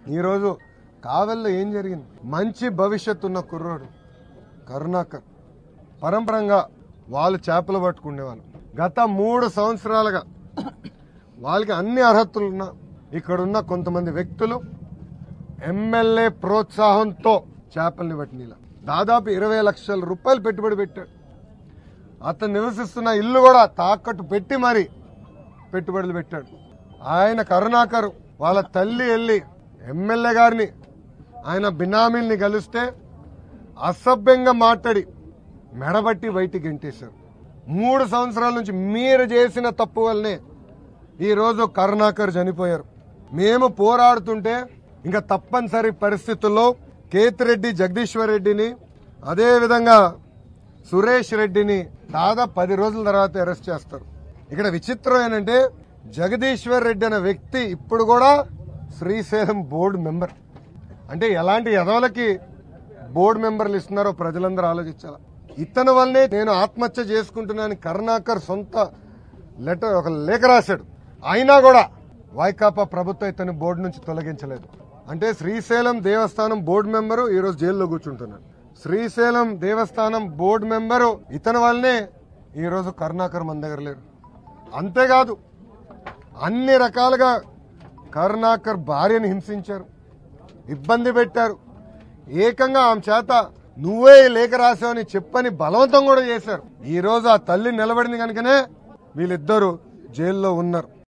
ఈరోజు కావల్లో ఏం జరిగింది మంచి భవిష్యత్తు ఉన్న కుర్రోడు కరుణాకర్ పరంపరంగా వాళ్ళు చేపలు పట్టుకునేవాళ్ళు గత మూడు సంవత్సరాలుగా వాళ్ళకి అన్ని అర్హతలు ఉన్న ఇక్కడున్న కొంతమంది వ్యక్తులు ఎమ్మెల్యే ప్రోత్సాహంతో చేపల్ని పట్టినీలా దాదాపు ఇరవై లక్షల రూపాయలు పెట్టుబడి పెట్టాడు అతను నివసిస్తున్న ఇల్లు కూడా తాకట్టు పెట్టి మరి పెట్టుబడులు పెట్టాడు ఆయన కరుణాకర్ వాళ్ళ తల్లి వెళ్ళి ఎమ్మెల్యే గారిని ఆయన బినామీల్ని కలిస్తే అసభ్యంగా మాట్లాడి మెడబట్టి బయటికి గెంటేశారు మూడు సంవత్సరాల నుంచి మీరు చేసిన తప్పు వల్లనే ఈరోజు కరుణాకర్ చనిపోయారు మేము పోరాడుతుంటే ఇంకా తప్పనిసరి పరిస్థితుల్లో కేతిరెడ్డి జగదీశ్వర్ రెడ్డిని అదేవిధంగా సురేష్ రెడ్డిని దాదాపు పది రోజుల తర్వాత అరెస్ట్ చేస్తారు ఇక్కడ విచిత్రం ఏంటంటే జగదీశ్వర్ రెడ్డి అనే వ్యక్తి ఇప్పుడు కూడా శ్రీశైలం బోర్డు మెంబర్ అంటే ఎలాంటి ఎదవలకి బోర్డు మెంబర్లు ఇస్తున్నారో ప్రజలందరూ ఆలోచించాలి ఇతని వల్లనే నేను ఆత్మహత్య చేసుకుంటున్నాను కరుణాకర్ సొంత లెటర్ ఒక లేఖ రాశాడు అయినా కూడా వైకాపా ప్రభుత్వం ఇతని బోర్డు నుంచి తొలగించలేదు అంటే శ్రీశైలం దేవస్థానం బోర్డు మెంబరు ఈరోజు జైల్లో కూర్చుంటున్నాడు శ్రీశైలం దేవస్థానం బోర్డు మెంబరు ఇతని వల్లనే ఈరోజు కరుణాకర్ మన దగ్గర లేరు అంతేకాదు అన్ని రకాలుగా కరుణాకర్ భార్యను హింసించారు ఇబ్బంది పెట్టారు ఏకంగా ఆమె చేత నువ్వే ఈ లేఖ రాసావని చెప్పని బలవంతం కూడా చేశారు ఈ రోజు ఆ తల్లి నిలబడింది కనుకనే వీళ్ళిద్దరూ జైల్లో ఉన్నారు